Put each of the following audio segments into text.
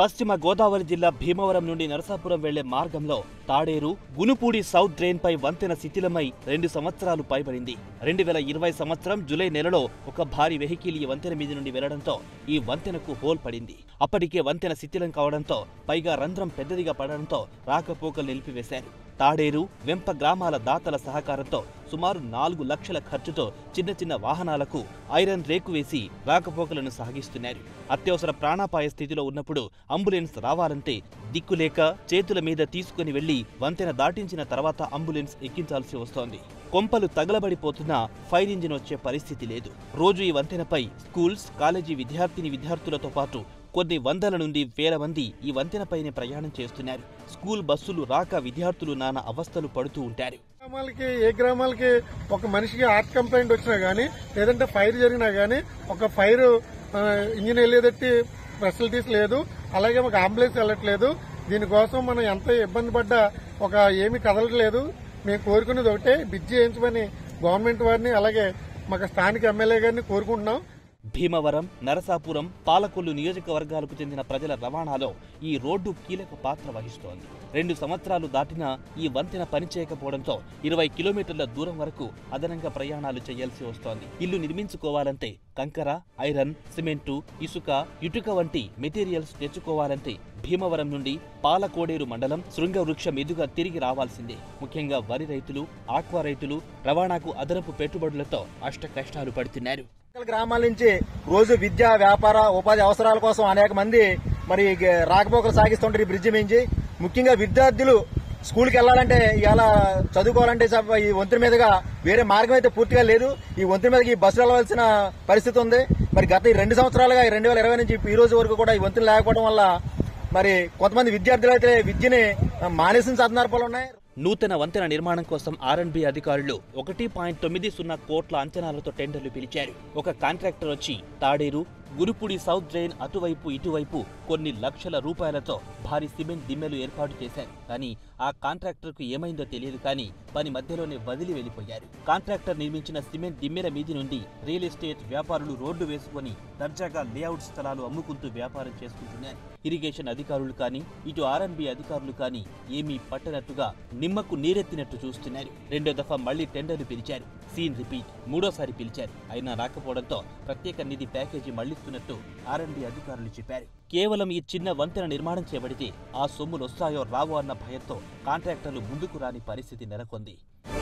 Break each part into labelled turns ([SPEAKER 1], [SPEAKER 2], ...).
[SPEAKER 1] పశ్చిమ గోదావరి జిల్లా భీమవరం నుండి నరసాపురం వెళ్లే మార్గంలో తాడేరు గునుపూడి సౌత్ డ్రైన్ పై వంతెన శిథిలమై రెండు సంవత్సరాలు పైబడింది రెండు వేల ఇరవై సంవత్సరం జూలై నెలలో ఒక భారీ వెహికల్ ఈ వంతెన మీద నుండి వెళ్లడంతో ఈ వంతెనకు హోల్ పడింది అప్పటికే వంతెన శిథిలం కావడంతో పైగా రంధ్రం పెద్దదిగా పడడంతో రాకపోకలు నిలిపివేశారు తాడేరు వెంప గ్రామాల దాతల సహకారంతో సుమారు నాలుగు లక్షల ఖర్చుతో చిన్న చిన్న వాహనాలకు ఐరన్ రేకు వేసి రాకపోకలను సాగిస్తున్నారు అత్యవసర ప్రాణాపాయ స్థితిలో ఉన్నప్పుడు అంబులెన్స్ రావాలంటే దిక్కులేక చేతుల మీద తీసుకుని వెళ్లి వంతెన దాటించిన తర్వాత అంబులెన్స్ ఎక్కించాల్సి వస్తోంది కొంపలు తగలబడిపోతున్నా ఫైర్ ఇంజిన్ వచ్చే పరిస్థితి లేదు రోజు ఈ వంతెనపై స్కూల్స్ కాలేజీ విద్యార్థిని విద్యార్థులతో పాటు కొన్ని వందల నుండి వేల మంది ఈ వంతెనపైనే ప్రయాణం చేస్తున్నారు స్కూల్ బస్సులు రాక విద్యార్థులు నానా అవస్థలు పడుతూ ఉంటారు
[SPEAKER 2] గ్రామాలకి ఏ గ్రామాలకి ఒక మనిషికి హార్ట్ కంప్లైంట్ వచ్చినా గానీ లేదంటే ఫైర్ జరిగినా గానీ ఒక ఫైర్ ఆ, ఇంజిన్ వెళ్ళేదట్టి ఫెసిలిటీస్ లేదు అలాగే ఒక అంబులెన్స్ వెళ్ళట్లేదు దీనికోసం మనం ఎంత ఇబ్బంది పడ్డా ఒక ఏమీ కదలట్లేదు మేము కోరుకునేది ఒకటే బ్రిడ్జి వేయించమని గవర్నమెంట్ వారిని అలాగే మాకు స్థానిక ఎమ్మెల్యే గారిని కోరుకుంటున్నాం
[SPEAKER 1] భీమవరం నరసాపురం పాలకొల్లు నియోజకవర్గాలకు చెందిన ప్రజల రవాణాలో ఈ రోడ్డు కీలక పాత్ర వహిస్తోంది రెండు సంవత్సరాలు దాటినా ఈ వంతెన పనిచేయకపోవడంతో ఇరవై కిలోమీటర్ల దూరం వరకు అదనంగా ప్రయాణాలు చేయాల్సి వస్తోంది ఇల్లు నిర్మించుకోవాలంటే కంకర ఐరన్ సిమెంటు ఇసుక ఇటుక వంటి మెటీరియల్స్ తెచ్చుకోవాలంటే భీమవరం నుండి పాలకోడేరు మండలం శృంగవృక్ష మీదుగా తిరిగి రావాల్సిందే ముఖ్యంగా వరి రైతులు ఆక్వా రైతులు రవాణాకు అదనపు పెట్టుబడులతో అష్ట కష్టాలు పడుతున్నారు
[SPEAKER 3] చుట్టుపక్కల గ్రామాల నుంచి రోజు విద్య వ్యాపార ఉపాధి అవసరాల కోసం అనేక మంది మరి గ- రాకపోకలు సాగిస్తుంటారు ఈ బ్రిడ్జి మించి ముఖ్యంగా విద్యార్థులు స్కూల్కి వెళ్ళాలంటే ఇలా చదువుకోవాలంటే స- ఈ వంతెన మీదుగా వేరే మార్గం అయితే పూర్తిగా లేదు ఈ వంతెన మీదకి ఈ బస్సు వెళ్ళవలసిన పరిస్థితి ఉంది మరి గత ఈ రెండు సంవత్సరాలుగా ఈ రెండు వేల ఇరవై నుంచి ఈ రోజు వరకు కూడా ఈ వంతెన లేకపోవడం వల్ల మరి కొంతమంది విద్యార్థులు అయితే విద్యని మానేసిన సందర్భాలు ఉన్నాయి
[SPEAKER 1] నూతన వంతెన నిర్మాణం కోసం ఆర్ఎండ్బి అధికారులు ఒకటి పాయింట్ తొమ్మిది సున్నా కోట్ల అంచనాలతో టెండర్లు పిలిచారు ఒక కాంట్రాక్టర్ వచ్చి తాడేరు గురుపుడి సౌత్ డ్రైన్ అటువైపు ఇటువైపు కొన్ని లక్షల రూపాయలతో భారీ సిమెంట్ దిమ్మెలు ఏర్పాటు చేశారు కానీ ఆ కాంట్రాక్టర్ కు ఏమైందో తెలియదు కానీ పని మధ్యలోనే వదిలి వెళ్లిపోయారు కాంట్రాక్టర్ నిర్మించిన సిమెంట్ దిమ్మెల మీది నుండి రియల్ ఎస్టేట్ వ్యాపారులు రోడ్డు వేసుకొని దర్జాగా లేఅవుట్ స్థలాలు అమ్ముకుంటూ వ్యాపారం చేసుకుంటున్నారు ఇరిగేషన్ అధికారులు కానీ ఇటు ఆర్ఎన్బి అధికారులు కానీ ఏమీ పట్టనట్టుగా నిమ్మకు నీరెత్తినట్టు చూస్తున్నారు రెండో దఫా మళ్లీ టెండర్లు పిలిచారు సీన్ రిపీట్ మూడోసారి పిలిచారు అయినా రాకపోవడంతో ప్రత్యేక నిధి ప్యాకేజీ మళ్లిస్తున్నట్టు ఆర్ఎన్బి అధికారులు చెప్పారు కేవలం ఈ చిన్న వంతెన నిర్మాణం చేపడితే ఆ సొమ్ములు వస్తాయో రావో అన్న భయంతో కాంట్రాక్టర్లు ముందుకు రాని పరిస్థితి నెలకొంది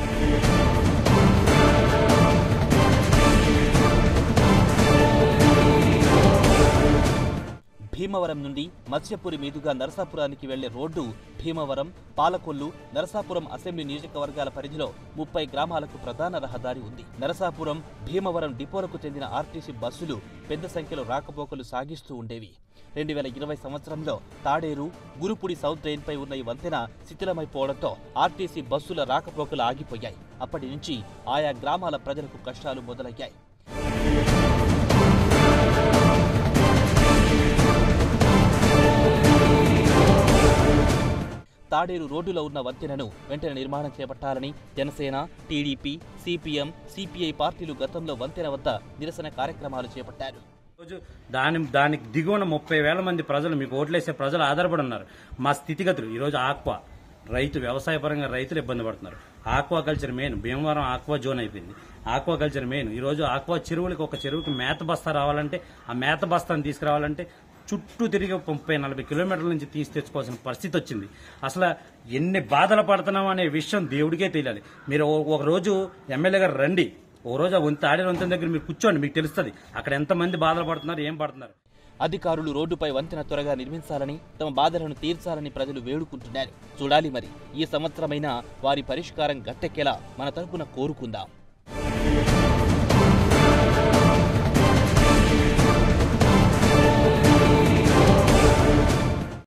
[SPEAKER 1] భీమవరం నుండి మత్స్యపురి మీదుగా నరసాపురానికి వెళ్లే రోడ్డు భీమవరం పాలకొల్లు నరసాపురం అసెంబ్లీ నియోజకవర్గాల పరిధిలో ముప్పై గ్రామాలకు ప్రధాన రహదారి ఉంది నరసాపురం భీమవరం డిపోలకు చెందిన ఆర్టీసీ బస్సులు పెద్ద సంఖ్యలో రాకపోకలు సాగిస్తూ ఉండేవి రెండు వేల ఇరవై సంవత్సరంలో తాడేరు గురుపుడి సౌత్ డ్రైన్పై ఉన్న ఈ వంతెన శిథిలమైపోవడంతో ఆర్టీసీ బస్సుల రాకపోకలు ఆగిపోయాయి అప్పటి నుంచి ఆయా గ్రామాల ప్రజలకు కష్టాలు మొదలయ్యాయి తాడేరు రోడ్డులో ఉన్న వంతెనను వెంటనే నిర్మాణం చేపట్టాలని జనసేన టీడీపీ సిపిఎం సిపిఐ పార్టీలు గతంలో వంతెన వద్ద నిరసన కార్యక్రమాలు చేపట్టారు
[SPEAKER 4] రోజు దాని దానికి దిగువన ముప్పై వేల మంది ప్రజలు మీకు ఓట్లేసే ప్రజలు ఆధారపడి ఉన్నారు మా స్థితిగతులు ఈరోజు ఆక్వా రైతు వ్యవసాయ పరంగా రైతులు ఇబ్బంది పడుతున్నారు aqua culture main Bhimavaram aqua zone అయిపోయింది ఆక్వా కల్చర్ మెయిన్ ఈరోజు ఆక్వా చెరువులకి ఒక చెరువుకి మేత బస్తా రావాలంటే ఆ మేత బస్తాను తీసుకురావాలంటే చుట్టూ తిరిగి ముప్పై నలభై కిలోమీటర్ల నుంచి తీసి తెచ్చుకోవాల్సిన పరిస్థితి వచ్చింది అసలు ఎన్ని బాధలు పడుతున్నాం అనే విషయం దేవుడికే తెలియాలి మీరు ఓ- ఒక రోజు ఎమ్మెల్యే గారు రండి ఓ రోజు ఆ వంతెన ఆడే వంతెన దగ్గర మీరు కూర్చోండి మీకు తెలుస్తుంది అక్కడ ఎంతమంది బాధలు పడుతున్నారు ఏం పడుతున్నారు
[SPEAKER 1] అధికారులు రోడ్డుపై వంతెన త్వరగా నిర్మించాలని తమ బాధలను తీర్చాలని ప్రజలు వేడుకుంటున్నారు చూడాలి మరి ఈ సంవత్సరమైనా వారి పరిష్కారం గట్టెక్కేలా మన తరపున కోరుకుందాం